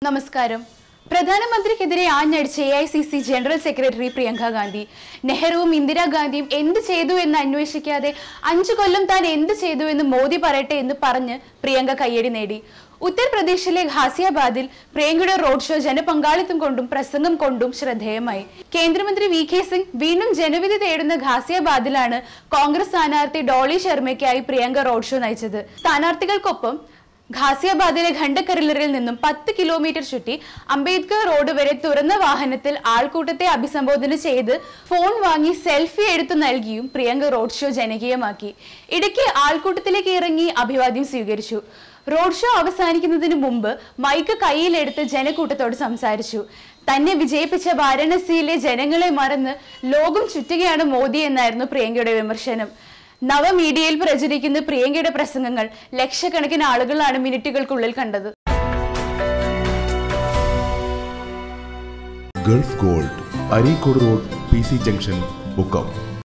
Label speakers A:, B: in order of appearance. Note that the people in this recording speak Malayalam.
A: നമസ്കാരം പ്രധാനമന്ത്രിക്കെതിരെ ആഞ്ഞടിച്ച A I C C general secretary Priyanka Gandhi നെഹ്റുവും ഇന്ദിരാഗാന്ധിയും എന്ത് ചെയ്തു എന്ന് അന്വേഷിക്കാതെ അഞ്ചു കൊല്ലം താൻ എന്ത് ചെയ്തു എന്ന് മോദി പറയട്ടെ എന്ന് പറഞ്ഞ് പ്രിയങ്ക കയ്യടി നേടി ഉത്തർപ്രദേശിലെ ഘാസിയാബാദിൽ പ്രിയങ്കയുടെ റോഡ് ഷോ ജനപങ്കാളിത്തം കൊണ്ടും പ്രസംഗം കൊണ്ടും ശ്രദ്ധേയമായി കേന്ദ്രമന്ത്രി വി കെ സിംഗ് വീണ്ടും ജനവിധി തേടുന്ന ഘാസിയാബാദിലാണ് കോൺഗ്രസ് സ്ഥാനാർത്ഥി ഡോളി ശർമ്മയ്ക്കായി പ്രിയങ്ക റോഡ് ഷോ നയിച്ചത് സ്ഥാനാർത്ഥികൾക്കൊപ്പം ഘാസിയാബാദിലെ ഖണ്ഡക്കരലറിൽ നിന്നും പത്ത് കിലോമീറ്റർ ചുറ്റി അംബേദ്കർ റോഡ് വരെ തുറന്ന വാഹനത്തിൽ ആൾക്കൂട്ടത്തെ അഭിസംബോധന ചെയ്ത് ഫോൺ വാങ്ങി സെൽഫി എടുത്തു നൽകിയും പ്രിയങ്ക റോഡ് ഷോ ജനകീയമാക്കി ഇടയ്ക്ക് ആൾക്കൂട്ടത്തിലേക്ക് ഇറങ്ങി അഭിവാദ്യം സ്വീകരിച്ചു റോഡ് ഷോ അവസാനിക്കുന്നതിന് മുമ്പ് മൈക്ക് കയ്യിലെടുത്ത് ജനക്കൂട്ടത്തോട് സംസാരിച്ചു തന്നെ വിജയിപ്പിച്ച വാരണസിയിലെ ജനങ്ങളെ മറന്ന് ലോകം ചുറ്റുകയാണ് മോദി എന്നായിരുന്നു പ്രിയങ്കയുടെ വിമർശനം നവമീഡിയയിൽ പ്രചരിക്കുന്ന പ്രിയങ്കയുടെ പ്രസംഗങ്ങൾ ലക്ഷക്കണക്കിന് ആളുകളാണ് മിനിറ്റുകൾക്കുള്ളിൽ കണ്ടത്
B: Gulf Gold Areekode road P C junction Mukkam